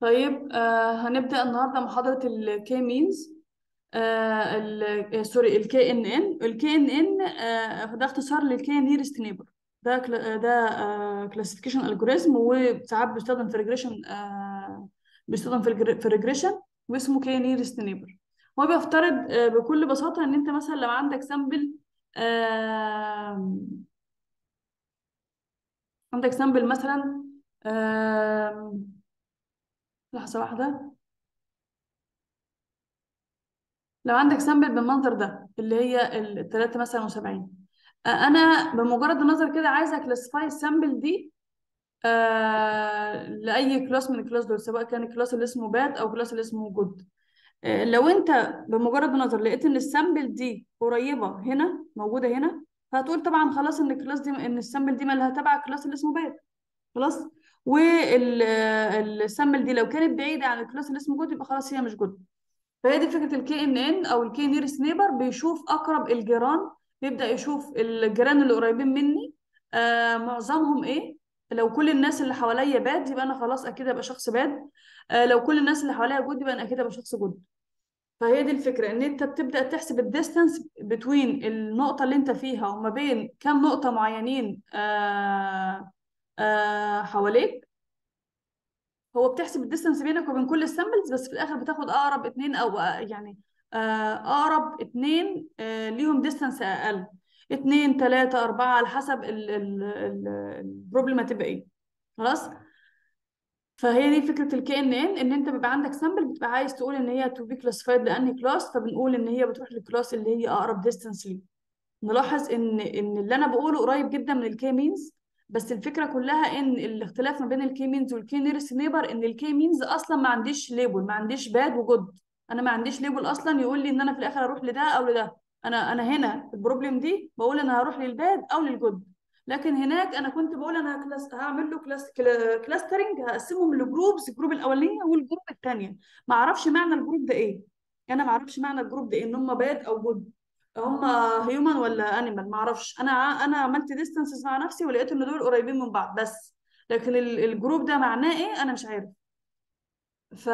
طيب آه هنبدأ النهارده محاضرة الكي مينز آه ال سوري الكي ان ان الكي ان ان ده اختصار للكي نيرست نيبر ده كلا- ده كلاسيفيكيشن الجوريزم وساعات بيستخدم في ريجريشن آه بيستخدم في الجر- في الريجريشن واسمه كي نيرست نيبر هو بيفترض آه بكل بساطة ان انت مثلا لو عندك سامبل آه عندك سامبل مثلا آه لحظة واحدة لو عندك سامبل بالمنظر ده اللي هي التلاتة مثلا وسبعين أنا بمجرد النظر كده عايزة كلاسيفاي السامبل دي آه لأي كلاس من الكلاس دول سواء كان الكلاس اللي اسمه باد أو الكلاس اللي اسمه جود آه لو أنت بمجرد النظر لقيت إن السامبل دي قريبة هنا موجودة هنا فهتقول طبعا خلاص إن الكلاس دي إن السامبل دي مالها تبع الكلاس اللي اسمه باد خلاص والسامبل دي لو كانت بعيدة عن الكلاس اللي اسمه جود يبقى خلاص هي مش جود فهي دي فكره الكي ان ان او الكي نيرست نيبر بيشوف اقرب الجيران بيبدا يشوف الجيران اللي قريبين مني آه معظمهم ايه لو كل الناس اللي حواليا باد يبقى انا خلاص اكيد ابقى شخص باد آه لو كل الناس اللي حواليا جود يبقى انا اكيد ابقى شخص جود فهي دي الفكره ان انت بتبدا تحسب الديستانس بتوين النقطه اللي انت فيها وما بين كام نقطه معينين آه آه حواليك هو بتحسب الديستانس بينك وبين كل السامبلز بس في الاخر بتاخد اقرب اتنين او آه، يعني آه، اقرب اتنين آه، ليهم ديستانس اقل اتنين تلاتة اربعة على حسب البروبلم هتبقى ايه خلاص فهي دي فكرة الكي ان ان ان انت بيبقى عندك سامبل بتبقى عايز تقول ان هي تو بي كلاسيفايد لاني كلاس فبنقول ان هي بتروح للكلاس اللي هي اقرب ديستانس ليه نلاحظ ان ان اللي انا بقوله قريب جدا من الكي مينز بس الفكره كلها ان الاختلاف ما بين الكي مينز والكي نيرست نيبر ان الكي مينز اصلا ما عنديش ليبل ما عنديش باد وجود انا ما عنديش ليبل اصلا يقول لي ان انا في الاخر اروح لده او لده انا انا هنا في البروبلم دي بقول انا هروح للباد او للجود لكن هناك انا كنت بقول انا كلاس هعمل له كلاس كلا- كلاسترنج هقسمهم لجروبز الجروب الاولانيه والجروب الثانيه ما اعرفش معنى الجروب ده ايه انا ما اعرفش معنى الجروب ده إيه، ان هم باد او جود هم هيومن ولا انيمال ما اعرفش انا ع- انا عملت ديستانسز مع نفسي ولقيت ان دول قريبين من بعض بس لكن ال- الجروب ده معناه ايه انا مش عارف ف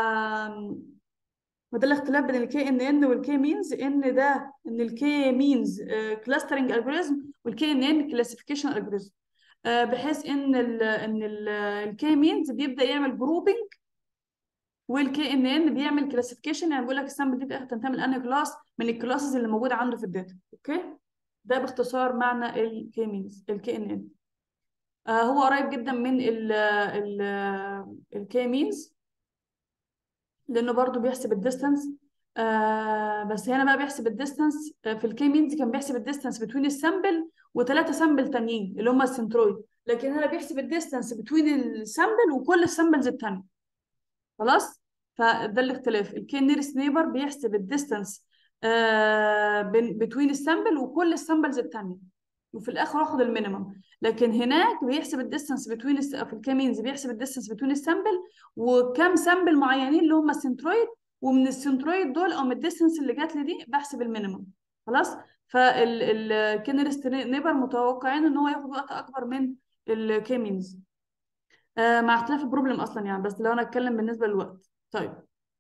وده الاختلاف بين الكي ان ان والكي مينز ان ده ان الكي مينز كلاسترنج الجوريزم والكي ان ان كلاسيفيكيشن الجوريزم بحيث ان ال ان الكي مينز بيبدا يعمل جروبنج والكي ان ان بيعمل كلاسيفيكيشن يعني بيقول لك السامبل دي في الاخر تنتمي لانهي كلاس من الكلاسز اللي موجوده عنده في الداتا اوكي ده باختصار معنى الكي مينز الكي ان ان هو قريب جدا من ال ال الكي مينز لانه برضو بيحسب الديستانس آه بس هنا بقى بيحسب الديستانس آه في الكي مينز كان بيحسب الديستانس بتوين السامبل وثلاثه سامبل تانيين اللي هم السنترويد لكن هنا بيحسب الديستانس بتوين السامبل وكل السامبلز التانيه خلاص فده الاختلاف الكي نيرست نيبر بيحسب الديستانس آه بين السامبل وكل السامبلز التانية وفي الاخر اخد المينيمم لكن هناك بيحسب الديستانس بتوين الس... في الكامينز بيحسب الديستانس بتوين السامبل وكم سامبل معينين اللي هم السنترويد ومن السنترويد دول او من الديستانس اللي جات لي دي بحسب المينيمم خلاص فالكينيرست نيبر متوقعين ان هو ياخد وقت اكبر من الكامينز آه مع اختلاف البروبلم اصلا يعني بس لو انا اتكلم بالنسبه للوقت طيب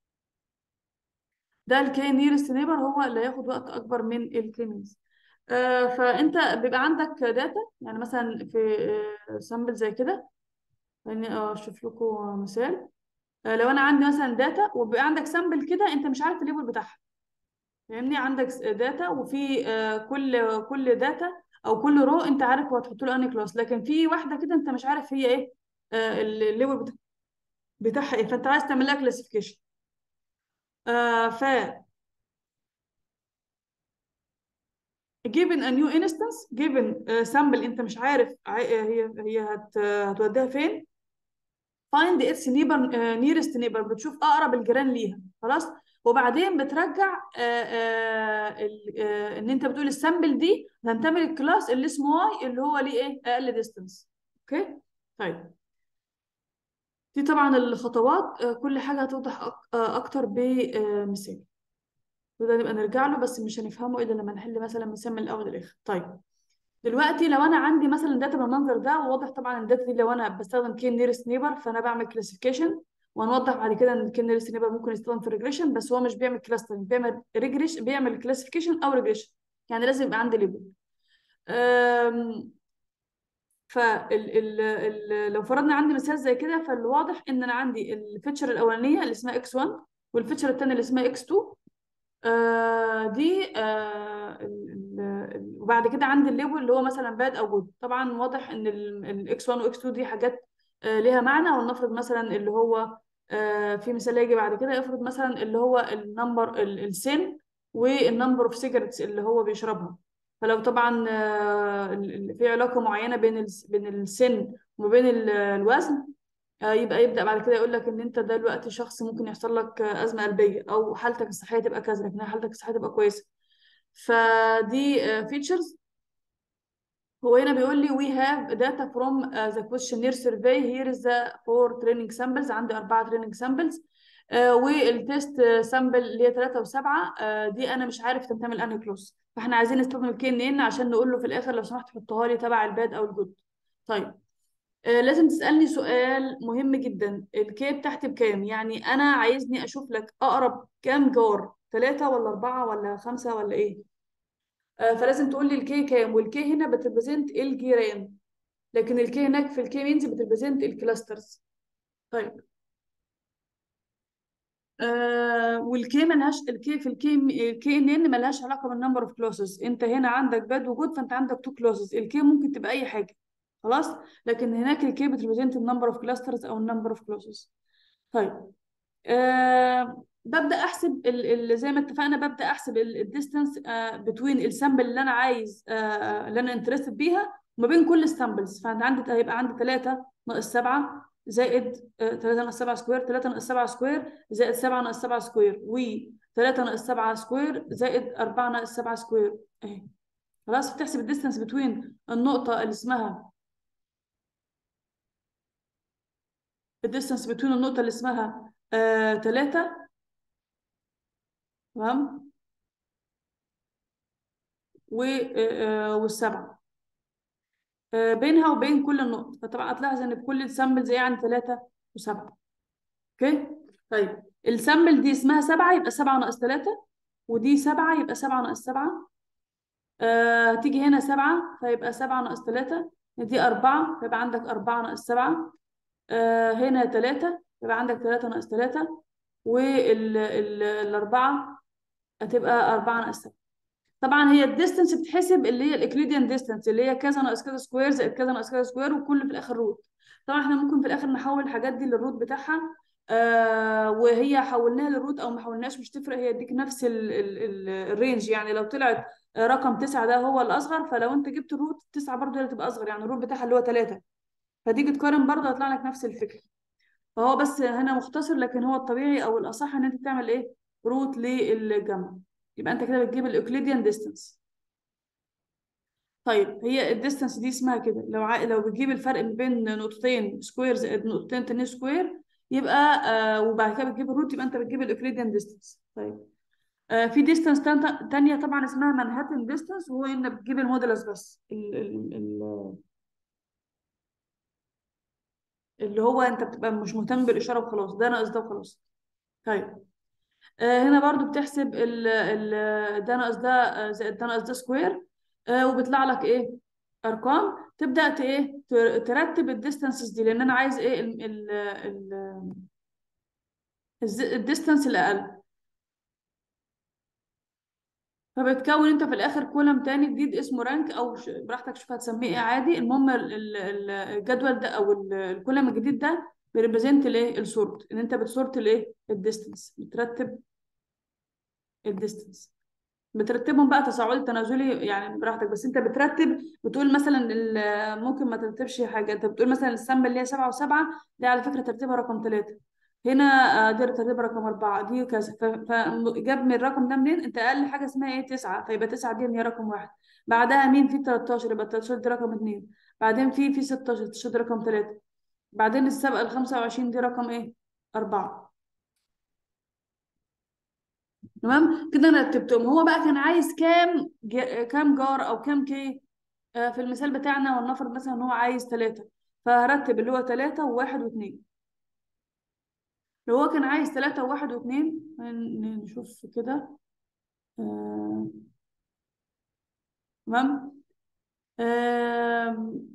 ده الكي نيرست نيبر هو اللي هياخد وقت اكبر من الكيمينز آه فانت بيبقى عندك داتا يعني مثلا في آه سامبل زي كده خليني اشوف لكم مثال آه لو انا عندي مثلا داتا وبيبقى عندك سامبل كده انت مش عارف الليبل بتاعها فاهمني عندك داتا وفي آه كل كل داتا او كل رو انت عارف هو هتحط له انهي كلاس لكن في واحده كده انت مش عارف هي ايه آه الليبل بتاعها بتاعها ايه فانت عايز تعمل لها كلاسيفيكيشن آه ف given a new instance given uh, sample انت مش عارف ع- هي هي هت هتوديها فين find its neighbor uh, nearest neighbor بتشوف اقرب الجيران ليها خلاص وبعدين بترجع uh, uh, ال- uh, ان انت بتقول السامبل دي تنتمي للكلاس اللي اسمه واي اللي هو ليه ايه اقل ديستانس اوكي طيب دي طبعا الخطوات uh, كل حاجه هتوضح أك- uh, اكتر بمثال وده نبقى نرجع له بس مش هنفهمه الا لما نحل مثلا مثال من الاول للاخر طيب دلوقتي لو انا عندي مثلا داتا بالمنظر ده وواضح طبعا الداتا دي لو انا بستخدم كي نيرست نيبر فانا بعمل كلاسيفيكيشن وهنوضح بعد كده ان الكين نيرست نيبر ممكن يستخدم في الريجريشن بس هو مش بيعمل كلاسترنج بيعمل ريجريشن بيعمل كلاسيفيكيشن او ريجريشن يعني لازم يبقى عندي ليبل فال ال ال لو فرضنا عندي مثال زي كده فالواضح ان انا عندي الفيتشر الاولانيه اللي اسمها اكس 1 والفيتشر الثانيه اللي اسمها اكس 2 آه دي آه ال- ال- وبعد كده عندي الليبل اللي هو مثلا باد او جود طبعا واضح ان الاكس 1 واكس 2 دي حاجات آه ليها معنى ولنفرض مثلا اللي هو آه في مثال هيجي بعد كده يفرض مثلا اللي هو النمبر السن والنمبر اوف سيجرتس اللي هو بيشربها فلو طبعا آه، ال- ال- في علاقة معينة بين الس- بين السن وبين ال- الوزن آه، يبقى يبدأ بعد كده يقول لك ان انت دلوقتي شخص ممكن يحصل لك آه، أزمة قلبية او حالتك الصحية تبقى كذا لكن حالتك الصحية تبقى كويسة فدي فيتشرز هو هنا بيقول لي we have data from uh, the questionnaire survey here is the four training samples عندي أربعة training samples uh, والتست سامبل اللي هي 3 و7 uh, دي أنا مش عارف تنتمي لأنهي كلوز فاحنا عايزين نستخدم الكي ان ان عشان نقول له في الآخر لو سمحت حطها لي تبع الباد أو الجود طيب آه، لازم تسألني سؤال مهم جدا الكي بتاعتي بكام يعني أنا عايزني أشوف لك أقرب كام جار ثلاثة ولا أربعة ولا خمسة ولا إيه آه، فلازم تقول لي الكي كام والكي هنا بتريبريزنت الجيران لكن الكي هناك في الكي مينز بتريبريزنت الكلاسترز طيب آه والكي ملهاش الكي في الكي الكي ان ان ملهاش علاقه بالنمبر اوف كلوزز انت هنا عندك باد وجود فانت عندك تو كلوزز الكي ممكن تبقى اي حاجه خلاص لكن هناك الكي بتريبريزنت النمبر اوف كلاسترز او النمبر اوف كلوزز طيب آه ببدا احسب ال ال زي ما اتفقنا ببدا احسب الديستانس بتوين السامبل اللي انا عايز آه اللي انا انترستد بيها وما بين كل السامبلز فانا عندي هيبقى عندي 3 ناقص 7 زائد 3 ناقص 7 سكوير 3 ناقص 7 سكوير زائد 7 ناقص 7 سكوير و 3 ناقص 7 سكوير زائد 4 ناقص 7 سكوير اهي خلاص بتحسب الديستانس بتوين النقطة اللي اسمها الديستانس بتوين النقطة اللي اسمها آه 3 تمام و آه والسبعة آه بينها وبين كل النقط فطبعا هتلاحظ ان كل السامبلز يعني 3 و7 اوكي طيب السامبل دي اسمها 7 يبقى 7 ناقص 3 ودي 7 يبقى 7 ناقص 7 آه تيجي هنا 7 فيبقى 7 ناقص 3 دي 4 فيبقى عندك 4 ناقص 7 آه هنا 3 يبقى عندك 3 ناقص 3 والأربعة هتبقى 4 ناقص 7 طبعا هي الديستنس بتحسب اللي هي الاكليديان ديستنس اللي هي كذا ناقص كذا سكوير زائد كذا ناقص كذا سكوير وكله في الاخر روت طبعا احنا ممكن في الاخر نحول الحاجات دي للروت بتاعها آه وهي حولناها للروت او ما حولناش مش تفرق هي اديك نفس ال ال ال الرينج يعني لو طلعت رقم تسعة ده هو الاصغر فلو انت جبت الروت تسعة برضه هي اللي تبقى اصغر يعني الروت بتاعها اللي هو ثلاثة فتيجي تقارن برضه هيطلع لك نفس الفكره فهو بس هنا مختصر لكن هو الطبيعي او الاصح ان انت تعمل ايه روت للجمع يبقى انت كده بتجيب الاوكليديان ديستانس طيب هي الديستانس دي اسمها كده لو ع... لو بتجيب الفرق ما بين نقطتين سكوير زائد نقطتين تانيين سكوير يبقى آه وبعد كده بتجيب الروت يبقى انت بتجيب الاوكليديان ديستانس طيب آه في ديستانس تانية طبعا اسمها مانهاتن ديستانس وهو انك بتجيب المودولس بس ال... ال... ال... اللي هو انت بتبقى مش مهتم بالاشاره وخلاص ده ناقص ده وخلاص طيب آه هنا برضو بتحسب ال ال ده ناقص ده آه، زائد ده ناقص ده سكوير آه وبيطلع لك ايه ارقام تبدا ت- ايه ت- ترتب الديستانسز دي لان انا عايز ايه ال ال ال الديستانس الاقل فبتكون انت في الاخر كولم تاني جديد اسمه رانك او ش- براحتك شوف هتسميه ايه عادي المهم ال- ال- ال- الجدول ده او ال- الكولم الجديد ده بيريبريزنت الايه السورت ان انت بتسورت الايه الديستانس بترتب الديستانس بترتبهم بقى تصاعدي تنازلي يعني براحتك بس انت بترتب بتقول مثلا ال- ممكن ما ترتبش حاجه انت بتقول مثلا السامبل اللي هي 7 و7 دي على فكره ترتيبها رقم 3 هنا آه، دي ترتيبها رقم 4 دي كذا ف- فجاب من الرقم ده منين انت اقل حاجه اسمها ايه 9 فيبقى 9 دي هي رقم واحد بعدها مين في 13 يبقى 13 دي رقم 2 بعدين في في 16 16 دي رقم 3 بعدين السابقه ال 25 دي رقم ايه 4 تمام كده انا رتبتهم هو بقى كان عايز كام ج- كام جار او كام كي آه، في المثال بتاعنا ولنفرض مثلا ان هو عايز ثلاثة فهرتب اللي هو ثلاثة وواحد واثنين لو هو كان عايز ثلاثة وواحد واثنين نشوف كده آه، تمام آم،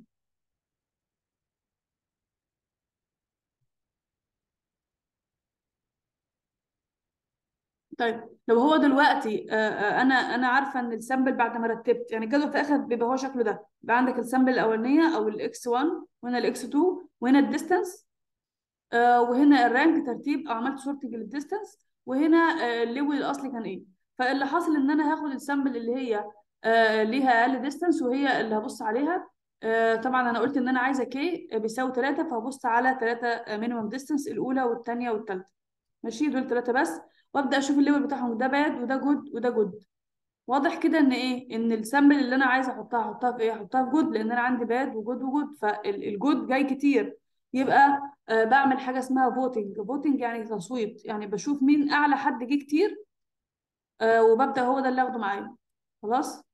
طيب لو هو دلوقتي آه، آه، انا انا عارفه ان السامبل بعد ما رتبت يعني الجدول في الاخر بيبقى هو شكله ده يبقى عندك السامبل الاولانيه او الاكس 1 وهنا الاكس 2 وهنا الديستانس وهنا الرانك ترتيب او عملت سورتنج للديستانس وهنا آه، الليبل الاصلي كان ايه فاللي حاصل ان انا هاخد السامبل اللي هي آه، ليها اقل ديستانس وهي اللي هبص عليها آه، طبعا انا قلت ان انا عايزه كي بيساوي 3 فهبص على 3 مينيمم ديستانس الاولى والثانيه والثالثه ماشي دول ثلاثه بس وابدا اشوف الليبل بتاعهم ده باد وده جود وده جود واضح كده ان ايه ان السامبل اللي انا عايزه احطها احطها في ايه احطها في جود لان انا عندي باد وجود وجود فالجود جاي كتير يبقى آه بعمل حاجه اسمها فوتنج فوتنج يعني تصويت يعني بشوف مين اعلى حد جه كتير آه وببدا هو ده اللي اخده معايا خلاص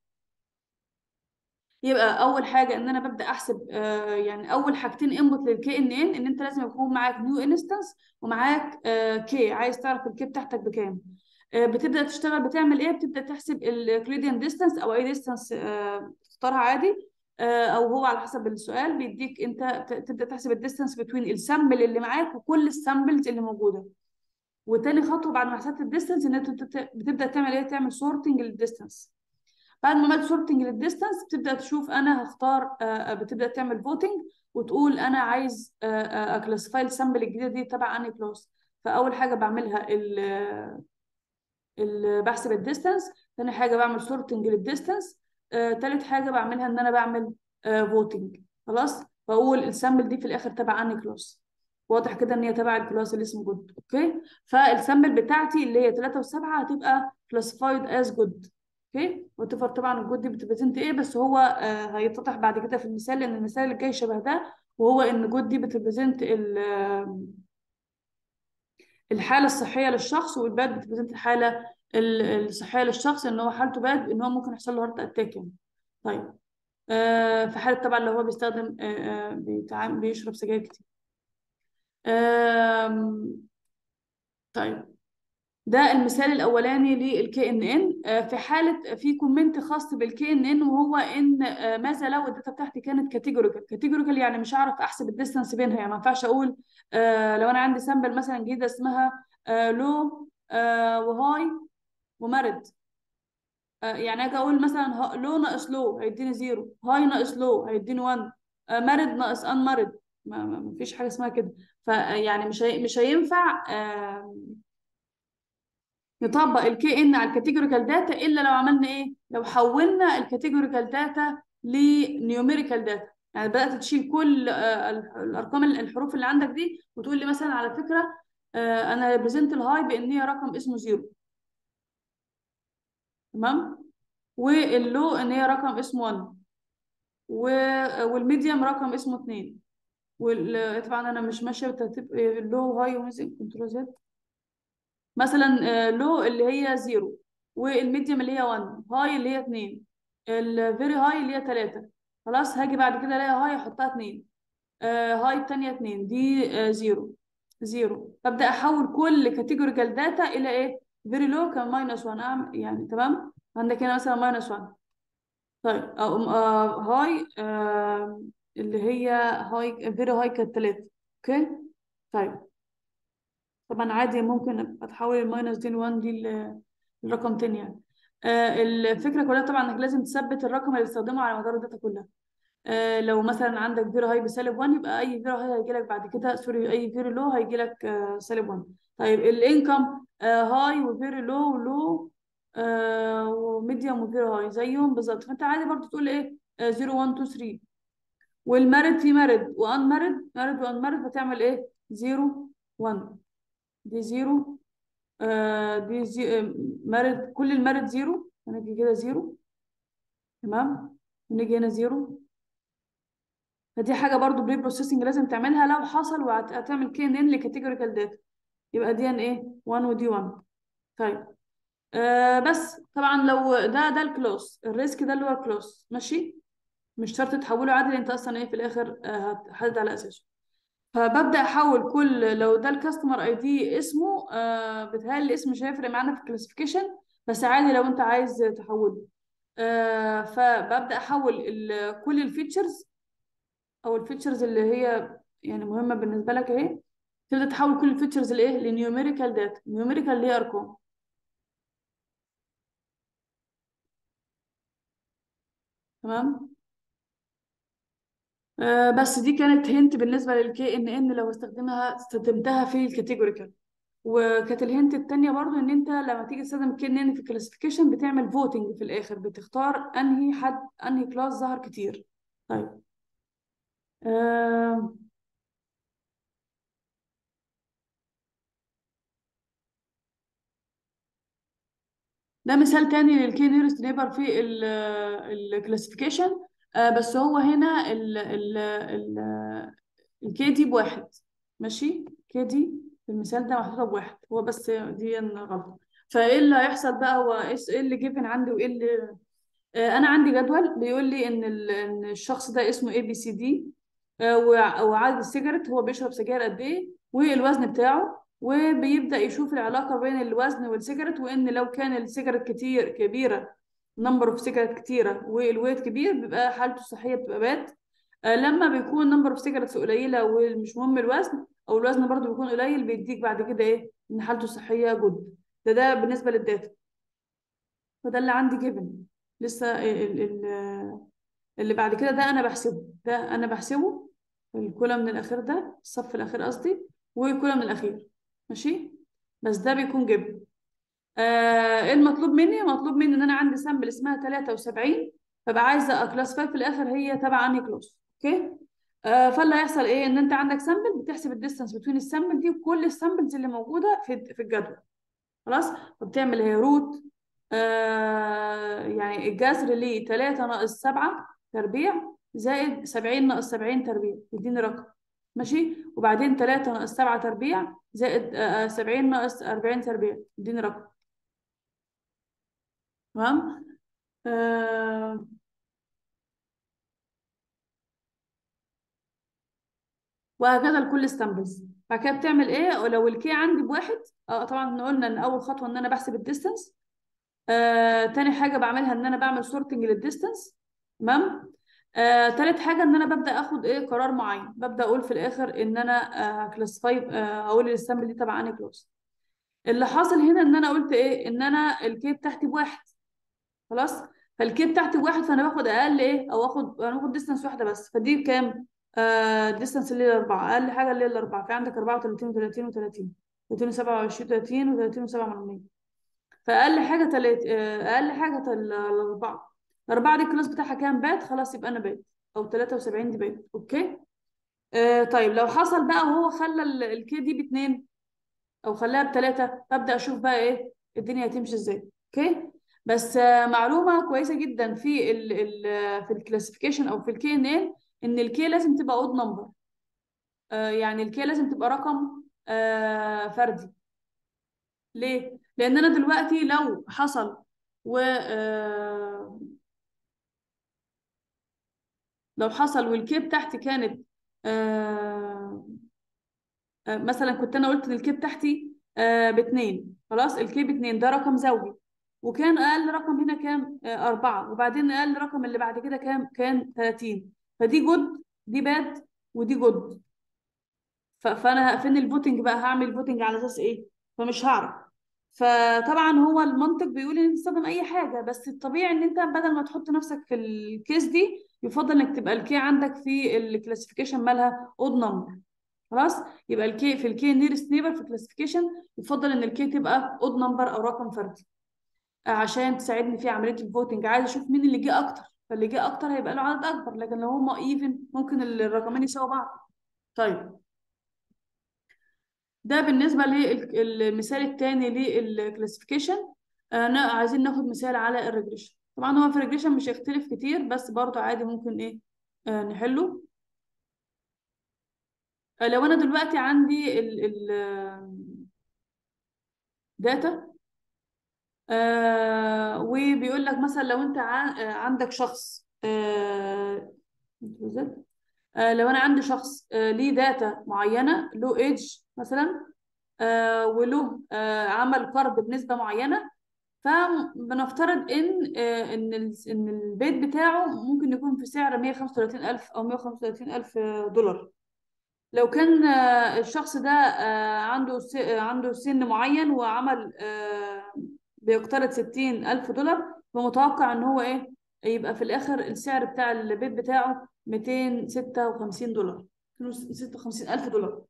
يبقى اول حاجه ان انا ببدا احسب آه يعني اول حاجتين انبوت للكي ان ان ان انت لازم يكون معاك نيو انستنس ومعاك آه كي عايز تعرف الكي بتاعتك بكام آه بتبدا تشتغل بتعمل ايه بتبدا تحسب الكليديان ديستانس او اي ديستانس آه تختارها عادي آه او هو على حسب السؤال بيديك انت ت- تبدا تحسب الديستانس بين السامبل اللي معاك وكل السامبلز اللي موجوده وتاني خطوه بعد ما حسبت الديستانس ان انت بتبدا بتبدأ تعمل ايه تعمل سورتنج للديستانس بعد ما عملت سورتنج للديستانس بتبدا تشوف انا هختار آه، آه، بتبدا تعمل فوتنج وتقول انا عايز اكلاسيفاي السامبل الجديده دي تبع انهي كلاس فاول حاجه بعملها ال ال بحسب الديستانس تاني حاجه بعمل سورتنج للديستانس آه، تالت حاجه بعملها ان انا بعمل فوتنج خلاص فاقول السامبل دي في الاخر تبع انهي كلاس واضح كده ان هي تبع الكلاس اللي اسمه جود اوكي فالسامبل بتاعتي اللي هي 3 و7 هتبقى كلاسيفايد از جود اوكي وتفر طبعا الجود دي بتبريزنت ايه بس هو آه هيتضح بعد كده في المثال لان المثال اللي جاي شبه ده وهو ان جود دي بتبريزنت ال- آه، الحاله الصحيه للشخص والباد بتبريزنت الحاله ال- الصحيه للشخص ان هو حالته باد ان هو ممكن يحصل له هارت اتاك يعني طيب آه في حاله طبعا لو هو بيستخدم آه آه بيتعامل بيشرب سجاير كتير آم، طيب ده المثال الاولاني للكي ان ان في حاله في كومنت خاص بالكي ان ان وهو ان آه، ماذا لو الداتا بتاعتي كانت كاتيجوريكال كاتيجوريكال يعني مش هعرف احسب الديستانس بينها يعني ما ينفعش اقول آه، لو انا عندي سامبل مثلا جديده اسمها لو وهاي ومارد آه، يعني اجي اقول مثلا لو ناقص لو هيديني زيرو هاي ناقص لو هيديني 1 مارد ناقص ان مارد ما ما- ما فيش حاجه اسمها كده فيعني مش هي- مش هينفع آه، نطبق الكي ان على الكاتيجوريكال داتا الا لو عملنا ايه لو حولنا الكاتيجوريكال داتا لنيوميريكال داتا يعني بدات تشيل كل آه، ال- الارقام الحروف اللي عندك دي وتقول لي مثلا على فكره آه، انا ريبريزنت الهاي بان هي رقم اسمه زيرو تمام واللو ان هي رقم اسمه 1 و- والميديوم رقم اسمه 2 وال- طبعا انا مش ماشيه بترتيب اللو هاي وميزنج كنترول زد مثلا لو اللي هي زيرو والميديوم اللي هي 1 هاي اللي هي 2 الفيري هاي اللي هي 3 خلاص هاجي بعد كده الاقي هاي احطها 2 آه هاي الثانيه 2 دي آه زيرو زيرو ابدا احول كل كاتيجوريكال داتا الى ايه فيري لو كان ماينس 1 اعمل يعني تمام عندك هنا مثلا ماينس 1 طيب أو آه هاي آه اللي هي هاي فيري هاي كانت 3 اوكي طيب طبعا عادي ممكن أبقى اتحول الماينس دي ل 1 دي ل- لرقم تاني يعني آه الفكره كلها طبعا انك لازم تثبت الرقم اللي تستخدمه على مدار الداتا كلها آه لو مثلا عندك فيرو هاي بسالب 1 يبقى اي فيرو هاي هيجي لك بعد كده سوري اي فيرو لو هيجي لك آه سالب 1 طيب الانكم آه هاي وفيري لو ولو آه وميديوم وفيرو هاي زيهم بالظبط فانت عادي برضو تقول ايه آه 0 1 2 3 والمارد في مارد وان مارد مارد وان مارد بتعمل ايه 0 1 دي 0 آه دي زي... آه، مارد كل المارد زيرو هنيجي كده زيرو تمام ونيجي هنا زيرو فدي حاجه برضو بري بروسيسنج لازم تعملها لو حصل وهتعمل كي ان ان لكاتيجوريكال داتا يبقى دي ان ايه 1 ودي 1 طيب آه بس طبعا لو ده ده الكلوس الريسك ده اللي هو الكلوس ماشي مش شرط تحوله عادي لأن انت اصلا ايه في الاخر آه هتحدد على اساسه فببدأ احول كل لو ده الكاستمر اي دي اسمه آه بتهيألي الاسم مش هيفرق معانا في الكلاسيفيكيشن بس عادي لو انت عايز تحوله آه فببدأ احول ال- كل الفيتشرز او الفيتشرز اللي هي يعني مهمة بالنسبة لك اهي تبدأ تحول كل الفيتشرز لايه لنيوميريكال داتا نيوميريكال اللي هي ارقام تمام آه بس دي كانت هنت بالنسبة للكي ان ان لو استخدمها استخدمتها في الكاتيجوريكال وكانت الهنت التانية برضو ان انت لما تيجي تستخدم كي ان ان في الكلاسيفيكيشن بتعمل فوتنج في الاخر بتختار انهي حد انهي كلاس ظهر كتير طيب آه ده مثال تاني للكي نيرست نيبر في الكلاسيفيكيشن بس هو هنا ال ال ال الكي دي بواحد ماشي كي دي في المثال ده محطوطة بواحد هو بس دي غلط فايه اللي هيحصل بقى هو ايه إيه اللي جيفن عندي وايه اللي آه، انا عندي جدول بيقول لي ان ال- ان الشخص ده اسمه اي بي سي دي وعدد السيجارت هو بيشرب سجاير قد ايه والوزن بتاعه وبيبدأ يشوف العلاقة بين الوزن والسيجارت وان لو كان السيجارت كتير كبيرة نمبر اوف سيجارت كتيرة والويت كبير بيبقى حالته الصحية بتبقى باد آه، لما بيكون نمبر اوف سيجارتس قليلة ومش مهم الوزن او الوزن برضو بيكون قليل بيديك بعد كده ايه ان حالته الصحية جود ده ده بالنسبة للداتا فده اللي عندي جيفن لسه ال- ال- اللي بعد كده ده انا بحسبه ده انا بحسبه الكولم الاخير ده الصف الاخير قصدي والكولم الاخير ماشي بس ده بيكون جيفن آه ايه المطلوب مني مطلوب مني ان انا عندي سامبل اسمها 73 فبقى عايزه اكلاسيفاي في الاخر هي تبع انهي كلاس اوكي آه فاللي هيحصل ايه ان انت عندك سامبل بتحسب الديستانس بين السامبل دي وكل السامبلز اللي موجوده في في الجدول خلاص فبتعمل هي روت آه يعني الجذر ليه 3 ناقص 7 تربيع زائد 70 ناقص 70 تربيع يديني رقم ماشي وبعدين 3 ناقص 7 تربيع زائد آه 70 ناقص 40 تربيع يديني رقم تمام آه وهكذا لكل ستامبلز بعد كده بتعمل ايه ولو الكي عندي بواحد اه طبعا احنا قلنا ان اول خطوه ان انا بحسب الديستانس آه، تاني حاجة بعملها ان انا بعمل سورتنج للديستانس تمام آه، تالت حاجة ان انا ببدأ اخد ايه قرار معين ببدأ اقول في الاخر ان انا كلاسيفاي آه اقول السامبل دي تبع انهي كلاس اللي حاصل هنا ان انا قلت ايه ان انا الكي بتاعتي بواحد خلاص فالكي بتاعتي بواحد فانا باخد اقل ايه او اخد انا باخد ديستانس واحدة بس فدي كام آه ديستانس اللي هي الاربعة اقل حاجة اللي هي الاربعة في عندك 34 و30 و30 227 30 و30 و7 من فاقل حاجه تلات آه، اقل حاجه تل- الاربعه الاربعه دي الكلاس بتاعها كام بات خلاص يبقى انا بات او 73 دي بات اوكي آه طيب لو حصل بقى وهو خلى ال- الكي دي باتنين او خلاها بتلاته ببدا اشوف بقى ايه الدنيا هتمشي ازاي اوكي بس آه معلومه كويسه جدا في ال ال في الكلاسيفيكيشن او في الكي ان ان ان الكي لازم تبقى اود نمبر آه يعني الكي لازم تبقى رقم آه فردي ليه؟ لأن أنا دلوقتي لو حصل و آه، لو حصل والكي بتاعتي كانت آه، آه، مثلا كنت أنا قلت إن الكي بتاعتي آه، باتنين خلاص الكي باتنين ده رقم زوجي وكان أقل رقم هنا كام؟ آه، أربعة وبعدين أقل رقم اللي بعد كده كام؟ كان 30 فدي جود دي باد ودي جود ف- فانا فين الفوتنج بقى هعمل فوتنج على اساس ايه فمش هعرف فطبعا هو المنطق بيقول ان انت تستخدم اي حاجه بس الطبيعي ان انت بدل ما تحط نفسك في الكيس دي يفضل انك تبقى الكي عندك في الكلاسيفيكيشن مالها اود نمبر خلاص يبقى الكي في الكي نيرست نيبر في الكلاسيفيكيشن يفضل ان الكي تبقى اود نمبر او رقم فردي عشان تساعدني في عمليه الفوتنج عايز اشوف مين اللي جه اكتر فاللي جه اكتر هيبقى له عدد اكبر لكن لو هما ايفن ممكن الرقمين يساووا بعض طيب ده بالنسبة للمثال الثاني للكلاسيفيكيشن انا عايزين ناخد مثال على الريجريشن طبعا هو في الريجريشن مش هيختلف كتير بس برضه عادي ممكن ايه آه نحله آه لو انا دلوقتي عندي ال ال داتا آه وبيقول لك مثلا لو انت ع- آه، عندك شخص آه آه لو انا عندي شخص آه ليه داتا معينه له ايدج مثلا آه وله آه عمل قرض بنسبه معينه فبنفترض ان آه ان ال- ان البيت بتاعه ممكن يكون في سعر 135000 او 135000 دولار لو كان آه، الشخص ده آه، عنده س- آه، عنده سن معين وعمل آه، بيقترض ستين ألف دولار فمتوقع إن هو إيه يبقى في الآخر السعر بتاع البيت بتاعه ميتين ستة وخمسين دولار ستة وخمسين ألف دولار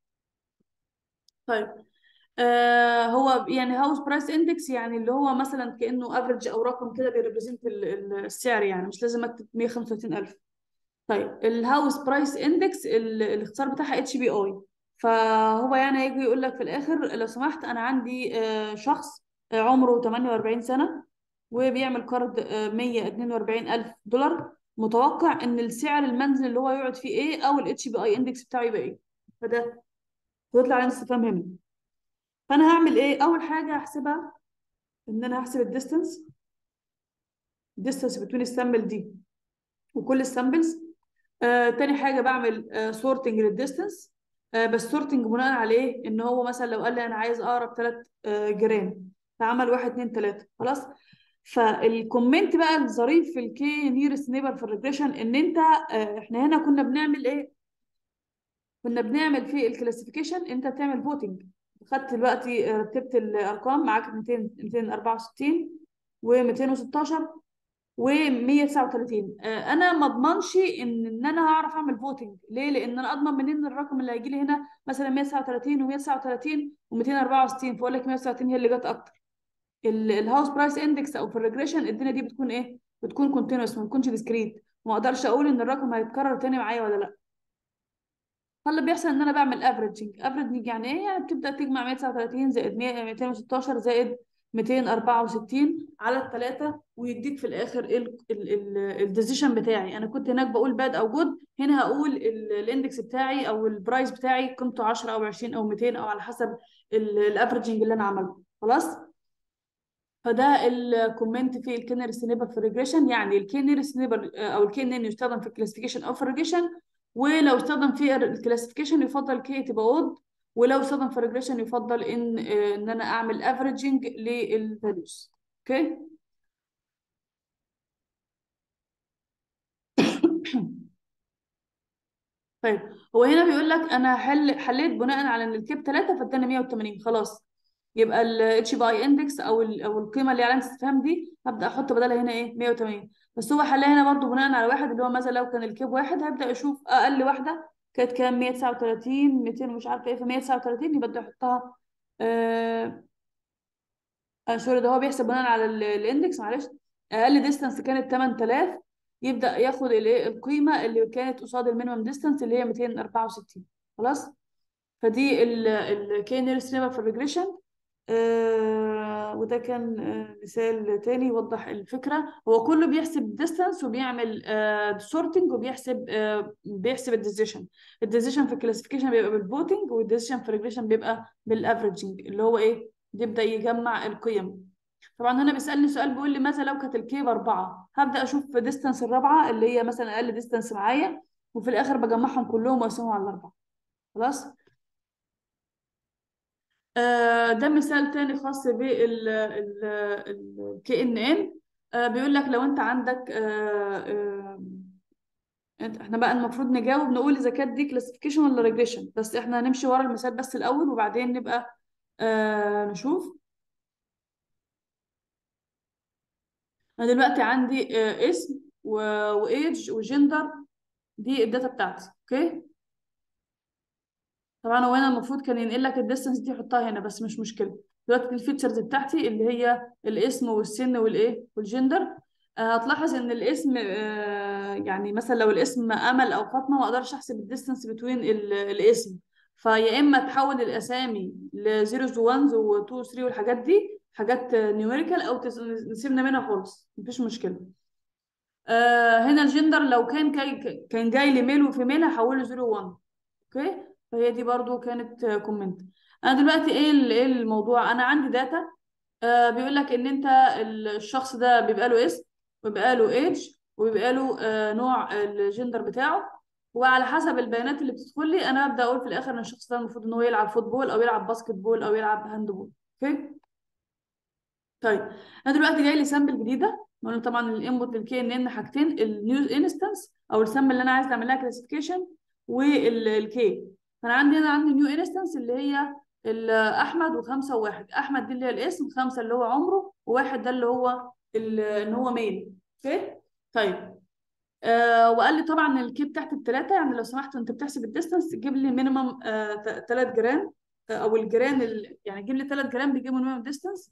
طيب آه هو يعني هاوس برايس اندكس يعني اللي هو مثلا كأنه افريج أو رقم كده بيريبريزنت السعر يعني مش لازم أكتب 135000 طيب الهاوس برايس اندكس الاختصار بتاعها اتش بي اي فهو يعني هيجي يقول لك في الاخر لو سمحت انا عندي آه، شخص آه، عمره 48 سنه وبيعمل قرض آه، 142 الف دولار متوقع ان السعر المنزل اللي هو يقعد فيه ايه او الاتش بي اي اندكس بتاعه يبقى ايه فده بيطلع علينا استفهام هنا فانا هعمل ايه اول حاجه هحسبها ان انا هحسب الديستنس الديستنس بين السامبل دي وكل السامبلز آه، تاني حاجة بعمل سورتنج للديستنس بس سورتنج بناء على ايه؟ ان هو مثلا لو قال لي انا عايز اقرب ثلاث جيران فعمل واحد اتنين تلاتة خلاص فالكومنت بقى الظريف في الكي نيرست نيبر في الريجريشن ان انت آه، احنا هنا كنا بنعمل ايه؟ كنا بنعمل في الكلاسيفيكيشن انت بتعمل فوتنج خدت دلوقتي آه، رتبت الارقام معاك 200 264 و216 و139 انا ما اضمنش ان ان انا هعرف اعمل فوتنج ليه لان انا اضمن منين الرقم اللي هيجي لي هنا مثلا 139 و139 و264 فاقول لك 139 هي اللي جت اكتر الهاوس برايس اندكس او في الريجريشن الدنيا دي بتكون ايه بتكون كونتينوس ما بتكونش ديسكريت وما اقدرش اقول ان الرقم هيتكرر تاني معايا ولا لا فاللي بيحصل ان انا بعمل افريجنج افريجنج يعني ايه يعني بتبدا تجمع 139 زائد 100 216 زائد 264 على الثلاثه ويديك في الاخر ايه الديسيشن بتاعي انا كنت هناك بقول باد او جود هنا هقول الاندكس بتاعي او البرايس بتاعي قيمته 10 او 20 او 200 او على حسب الافريجنج اللي انا عملته خلاص فده الكومنت في الكينر سنيبر في الريجريشن يعني الكينر سنيبر او الكينر يستخدم في الكلاسيفيكيشن او في الريجريشن ولو استخدم في الكلاسيفيكيشن يفضل كي تبقى وود ولو استخدم في الريجريشن يفضل ان ان انا اعمل افريجنج للفاليوز اوكي طيب هو هنا بيقول لك انا حل حليت بناء على ان الكيب 3 فاداني 180 خلاص يبقى الاتش باي اندكس او ال او القيمه اللي علامه استفهام دي هبدا احط بدلها هنا ايه 180 بس هو حلها هنا برضو بناء على واحد اللي هو مثلا لو كان الكيب واحد هبدا اشوف اقل واحده كانت كام 139 200 مش عارفه ايه ف 139 يبقى بدي احطها آه آه سوري ده هو بيحسب بناء على ال- الاندكس معلش اقل ديستانس كانت 8000 يبدا ياخد الايه القيمه اللي كانت قصاد المينيمم ديستانس اللي هي 264 خلاص فدي الكي نيرست نيبر في الريجريشن آه وده كان آه مثال تاني يوضح الفكرة هو كله بيحسب ديستانس وبيعمل آه سورتنج وبيحسب آه بيحسب الديسيشن الديسيشن في الكلاسيفيكيشن بيبقى بالفوتنج والديسيشن في الريجريشن بيبقى بالافريجنج اللي هو ايه يبدأ يجمع القيم طبعا هنا بيسألني سؤال بيقول لي ماذا لو كانت الكي بأربعة هبدأ أشوف ديستانس الرابعة اللي هي مثلا أقل ديستانس معايا وفي الآخر بجمعهم كلهم وأقسمهم على الأربعة خلاص آه، ده مثال تاني خاص بال كي ان ان بيقول لك لو انت عندك آه، آه، انت احنا بقى المفروض نجاوب نقول اذا كانت دي كلاسيفيكيشن ولا ريجريشن بس احنا هنمشي ورا المثال بس الاول وبعدين نبقى آه، نشوف انا دلوقتي عندي آه، اسم وايج وجندر دي الداتا بتاعتي اوكي طبعا هو هنا المفروض كان ينقل لك الديستنس دي حطها هنا بس مش مشكله دلوقتي الفيتشرز بتاعتي اللي هي الاسم والسن والايه والجندر آه، هتلاحظ ان الاسم آه، يعني مثلا لو الاسم امل او فاطمه ما اقدرش احسب الديستنس بين الاسم فيا اما تحول الاسامي لزيروز وانز و2 و3 والحاجات دي حاجات نيوميريكال او تس- نسيبنا منها خالص مفيش مشكله آه هنا الجندر لو كان كاي كان جاي لي ميل وفيميل هحوله 0 1 اوكي فهي دي برضو كانت كومنت انا دلوقتي ايه ال- ايه الموضوع انا عندي داتا آه بيقول لك ان انت الشخص ده بيبقى له اسم وبيبقى له ايج وبيبقى له آه نوع الجندر بتاعه وعلى حسب البيانات اللي بتدخل لي انا ابدا اقول في الاخر ان الشخص ده المفروض ان هو يلعب فوتبول او يلعب باسكت بول او يلعب هاند بول اوكي طيب انا دلوقتي جاي لي سامبل جديده قلنا طبعا الانبوت للكي ان ان حاجتين النيوز انستنس او السامبل اللي انا عايز اعمل لها كلاسيفيكيشن والكي فانا عندي هنا عندي نيو انستنس اللي هي ال- احمد وخمسه وواحد احمد دي اللي هي الاسم خمسه اللي هو عمره وواحد ده اللي هو ال- ان هو ميل اوكي طيب آه وقال لي طبعا الكي بتاعت الثلاثه يعني لو سمحت وانت بتحسب الديستانس تجيب لي مينيمم 3 جرام آه، او الجرام ال... يعني جيب لي 3 جرام بيجيبوا مينيمم ديستانس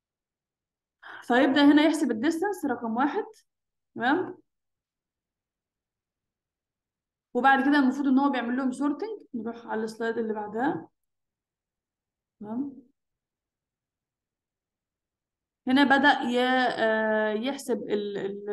فيبدا هنا يحسب الديستانس رقم واحد تمام وبعد كده المفروض ان هو بيعمل لهم سورتنج نروح على السلايد اللي بعدها تمام هنا بدأ ي... آه، يحسب ال... ال...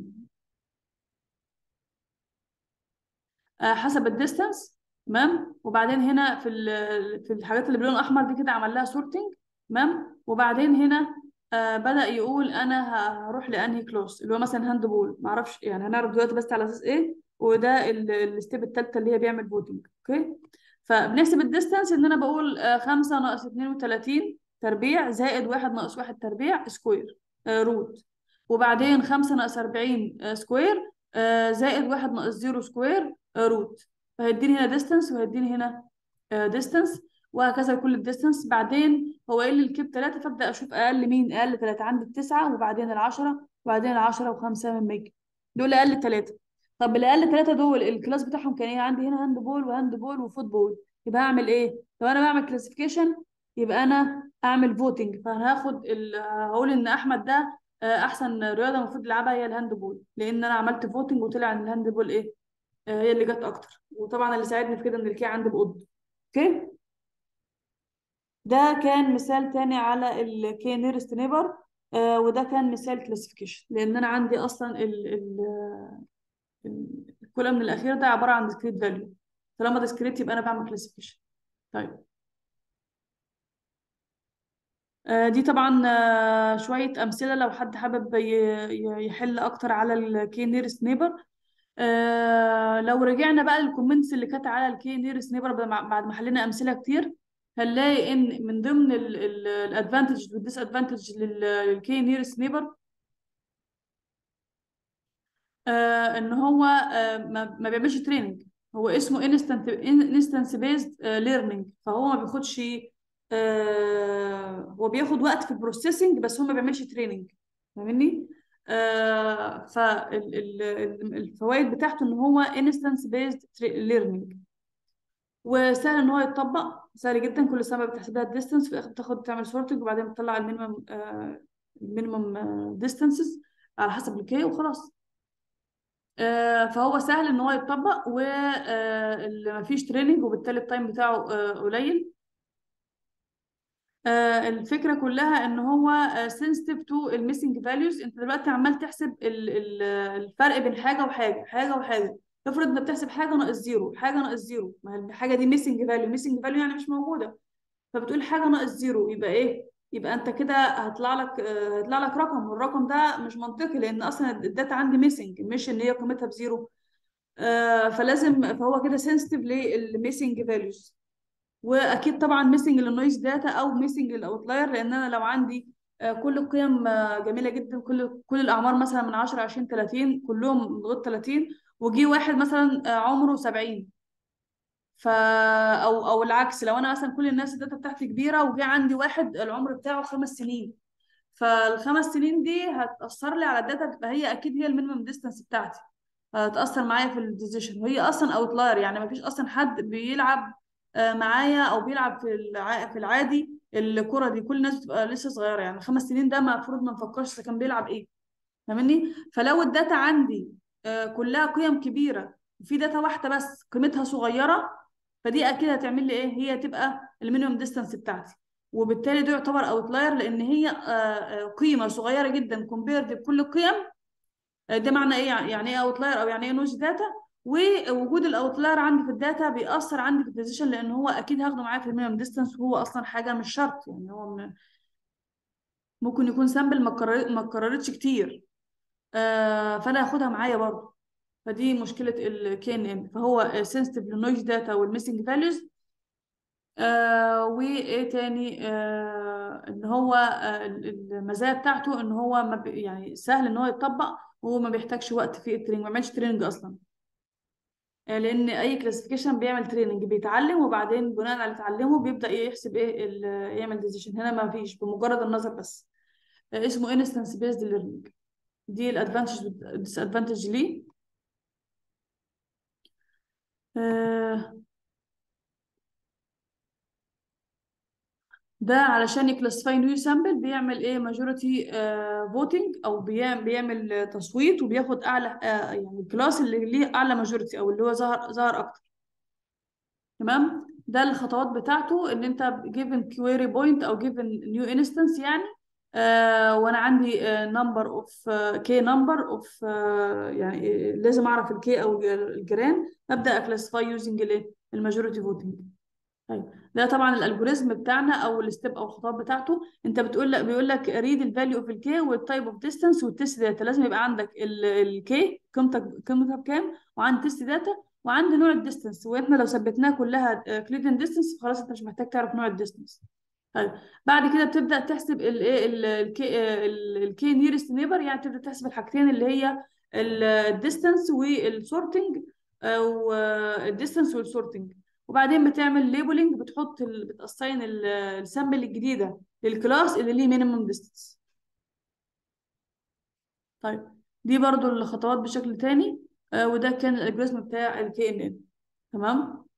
آه، حسب الديستانس تمام وبعدين هنا في ال- في الحاجات اللي باللون الاحمر دي كده عمل لها سورتنج تمام وبعدين هنا آه بدأ يقول انا ه- هروح لانهي كلوز اللي هو مثلا هاند بول ما اعرفش يعني هنعرف دلوقتي بس على اساس ايه وده ال- الستيب الثالثه اللي هي بيعمل فوتنج اوكي فبنحسب الديستانس ان انا بقول آه 5 ناقص 32 تربيع زائد 1 ناقص 1 تربيع سكوير آه روت وبعدين 5 ناقص 40 آه سكوير آه زائد 1 ناقص 0 سكوير آه روت فهيديني هنا ديستانس وهيديني هنا ديستانس وهكذا كل الديستانس بعدين هو قال لي الكيب 3 فابدا اشوف اقل مين اقل 3 عندي التسعه وبعدين ال10 وبعدين ال10 و5 من ميجا دول اقل 3 طب الاقل 3 دول الكلاس بتاعهم كان ايه عندي هنا هاند بول وهاند بول وفوتبول يبقى اعمل ايه لو انا بعمل كلاسيفيكيشن يبقى انا اعمل فوتنج فانا هاخد ال... هقول ان احمد ده آه، احسن رياضه المفروض يلعبها هي الهاند بول لان انا عملت فوتنج وطلع ان الهاند بول ايه آه، هي اللي جت اكتر وطبعا اللي ساعدني في كده ان الكي عندي بقط اوكي ده كان مثال تاني على الكي نيرست نيبر آه وده كان مثال كلاسيفيكيشن لان انا عندي اصلا ال ال ال- الكولمن الاخير ده عباره عن ديسكريت فاليو طالما ديسكريت يبقى انا بعمل كلاسيفيكيشن طيب آه دي طبعا آه شويه امثله لو حد حابب ي- ي- يحل اكتر على الكي نيرست نيبر آه لو رجعنا بقى للكومنتس اللي كانت على الكي نيرست نيبر بعد ما حلينا امثله كتير هنلاقي ان من ضمن الادفانتج والديس ادفانتج للكي نيرست نيبر ان هو آه ما ما بيعملش تريننج هو اسمه انستنت انستنس بيزد ليرنينج فهو ما بياخدش آه هو بياخد وقت في البروسيسنج بس هو ما بيعملش تريننج فاهمني آه فالفوائد بتاعته ان هو انستنس بيزد ليرنينج وسهل ان هو يتطبق سهل جدا كل سنه بتحسبها الديستنس في الاخر بتاخد تعمل سورتنج وبعدين بتطلع المينيمم المينيمم ديستانسز على حسب الكي وخلاص آه، فهو سهل ان هو يتطبق وما فيش تريننج وبالتالي التايم بتاعه آه، قليل آه، الفكره كلها ان هو سنسيتيف تو الميسنج فاليوز انت دلوقتي عمال تحسب ال- ال- الفرق بين حاجه وحاجه حاجه وحاجه افرض انت بتحسب حاجه ناقص زيرو حاجه ناقص زيرو ما هي الحاجه دي ميسنج فاليو ميسنج فاليو يعني مش موجوده فبتقول حاجه ناقص زيرو يبقى ايه يبقى انت كده هيطلع لك آه، هيطلع لك رقم والرقم ده مش منطقي لان اصلا الداتا عندي ميسنج مش ان هي قيمتها بزيرو آه، فلازم فهو كده سنسيتيف للميسنج فاليوز واكيد طبعا ميسنج للنويز داتا او ميسنج للاوتلاير لان انا لو عندي آه، كل القيم آه، جميله جدا كل كل الاعمار مثلا من 10 20 30 كلهم لغايه 30 وجي واحد مثلا آه، عمره 70 ف او او العكس لو انا مثلا كل الناس الداتا بتاعتي كبيره وجي عندي واحد العمر بتاعه خمس سنين فالخمس سنين دي هتاثر لي على الداتا تبقى هي اكيد هي المينيمم ديستانس بتاعتي هتاثر معايا في الديسيشن وهي اصلا اوتلاير يعني ما فيش اصلا حد بيلعب آه، معايا او بيلعب في الع... في العادي الكره دي كل الناس بتبقى لسه صغيره يعني خمس سنين ده المفروض ما نفكرش إذا كان بيلعب ايه فاهمني فلو الداتا عندي آه، كلها قيم كبيره وفي داتا واحده بس قيمتها صغيره فدي اكيد هتعمل لي ايه هي تبقى المينيمم ديستانس بتاعتي وبالتالي ده يعتبر اوتلاير لان هي آه، آه، قيمه صغيره جدا كومبيرد بكل القيم آه، ده معنى ايه يعني ايه اوتلاير او يعني ايه نويز داتا ووجود الاوتلاير عندي في الداتا بيأثر عندي في الديسيشن لان هو اكيد هاخده معايا في المينيمم ديستانس وهو اصلا حاجه مش شرط يعني هو من ممكن يكون سامبل ما اتكرر- ما اتكررتش كتير آه فانا هاخدها معايا برضه فدي مشكله الكي ان ان فهو سنسيتيف للنويز داتا والميسنج فاليوز آه وايه تاني آه ان هو آه المزايا بتاعته ان هو ما بي يعني سهل ان هو يتطبق وهو ما بيحتاجش وقت في التريننج ما بيعملش تريننج اصلا آه لان اي كلاسيفيكيشن بيعمل تريننج بيتعلم وبعدين بناء على اللي اتعلمه بيبدا يحسب ايه ال- يعمل ديسيشن هنا ما فيش بمجرد النظر بس آه اسمه انستنس بيزد ليرنينج دي الادفانتج ديس ادفانتج ليه آه ده علشان يكلاسيفاي نيو سامبل بيعمل ايه ماجوريتي فوتنج او بيعمل, بيعمل تصويت وبياخد اعلى آه يعني الكلاس اللي ليه اعلى ماجوريتي او اللي هو ظهر ظهر اكتر تمام ده الخطوات بتاعته ان انت given query point او given new instance يعني آه وانا عندي نمبر اوف كي نمبر اوف يعني لازم اعرف الكي او الجيران ابدا اكلاسيفاي يوزنج الايه الماجوريتي فوتنج طيب ده طبعا الالجوريزم بتاعنا او الستيب او الخطوات بتاعته انت بتقول لك بيقول لك ريد الفاليو اوف الكي والتايب اوف ديستانس والتست داتا لازم يبقى عندك الكي قيمتها قيمتها بكام وعند تيست داتا وعند نوع الديستانس واحنا لو ثبتناها كلها كليدن ديستانس خلاص انت مش محتاج تعرف نوع الديستانس طيب بعد كده بتبدا تحسب الايه الكي الكي نيرست نيبر يعني تبدا تحسب الحاجتين اللي هي الديستانس والسورتنج او الديستانس والسورتنج وبعدين بتعمل ليبلنج بتحط ال... بتأساين السامبل الجديده للكلاس اللي ليه مينيمم ديستانس طيب دي برضو الخطوات بشكل تاني آه وده كان الالجوريزم بتاع الكي ان ان تمام